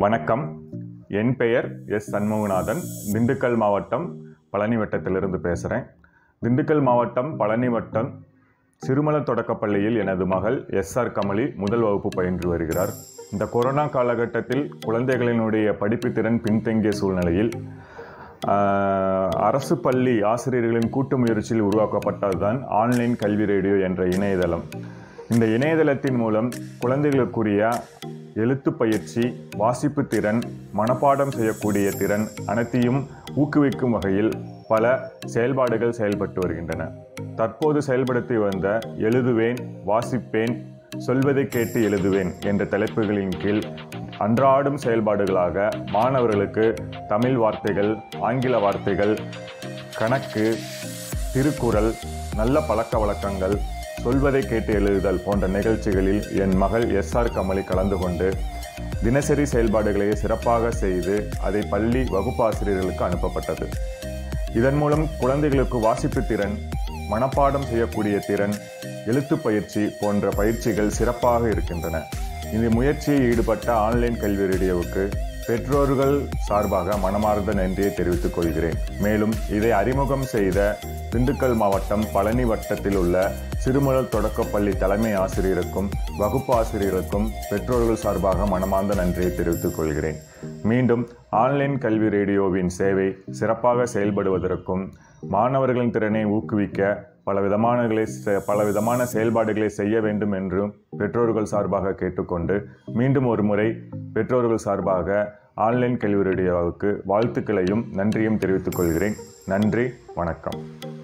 வணக்கம் என் பெயர் எஸ் சண்முகநாதன் திண்டுக்கல் மாவட்டம் பழனி வட்டத்திலிருந்து பேசுகிறேன் திண்டுக்கல் மாவட்டம் பழனி வட்டம் சிறுமல தொடக்கப்பள்ளியில் எனது மகள் எஸ்ஆர் கமலி முதல் வகுப்பு பயின்று வருகிறார் இந்த கொரோனா காலகட்டத்தில் குழந்தைகளினுடைய படிப்பு திறன் பின்தங்கிய சூழ்நிலையில் ஆஹ், அரசு பள்ளி ஆசிரியர்களின் கூட்டு முயற்சியில் உருவாக்கப்பட்டதுதான் ஆன்லைன் கல்வி ரேடியோ என்ற இணையதளம் இந்த இணையதளத்தின் மூலம் குழந்தைகளுக்குரிய எழுத்து பயிற்சி வாசிப்பு திறன் மனப்பாடம் செய்யக்கூடிய திறன் அனைத்தையும் ஊக்குவிக்கும் வகையில் பல செயல்பாடுகள் செயல்பட்டு வருகின்றன தற்போது செயல்படுத்தி வந்த எழுதுவேன் வாசிப்பேன் சொல்வதை கேட்டு எழுதுவேன் என்ற தலைப்புகளின் கீழ் அன்றாடும் செயல்பாடுகளாக மாணவர்களுக்கு தமிழ் வார்த்தைகள் ஆங்கில வார்த்தைகள் கணக்கு திருக்குறள் நல்ல பழக்க வழக்கங்கள் சொல்வதை கேட்டு எழுதுதல் போன்ற நிகழ்ச்சிகளில் என் மகள் எஸ்ஆர் கமலி கலந்து கொண்டு தினசரி செயல்பாடுகளை சிறப்பாக செய்து அதை பள்ளி வகுப்பாசிரியர்களுக்கு அனுப்பப்பட்டது இதன் மூலம் குழந்தைகளுக்கு வாசிப்பு திறன் மனப்பாடம் செய்யக்கூடிய திறன் எழுத்துப் பயிற்சி போன்ற பயிற்சிகள் சிறப்பாக இருக்கின்றன இந்த முயற்சியில் ஈடுபட்ட ஆன்லைன் கல்வி ரேடியோவுக்கு பெற்றோர்கள் சார்பாக மனமார்ந்த நன்றியை தெரிவித்துக் கொள்கிறேன் மேலும் இதை அறிமுகம் செய்த திண்டுக்கல் மாவட்டம் பழனி வட்டத்தில் உள்ள சிறுமலர் தொடக்கப்பள்ளி தலைமை ஆசிரியருக்கும் வகுப்பு ஆசிரியருக்கும் பெற்றோர்கள் சார்பாக மனமார்ந்த நன்றியை தெரிவித்துக் கொள்கிறேன் மீண்டும் ஆன்லைன் கல்வி ரேடியோவின் சேவை சிறப்பாக செயல்படுவதற்கும் மாணவர்களின் திறனை ஊக்குவிக்க பல விதமானங்களை செ- பல விதமான செயல்பாடுகளை செய்ய வேண்டும் என்றும் பெற்றோர்கள் சார்பாக கேட்டுக்கொண்டு மீண்டும் ஒரு முறை பெற்றோர்கள் சார்பாக ஆன்லைன் கல்வி ரேடியோவுக்கு வாழ்த்துக்களையும் நன்றியும் தெரிவித்துக் கொள்கிறேன் நன்றி வணக்கம்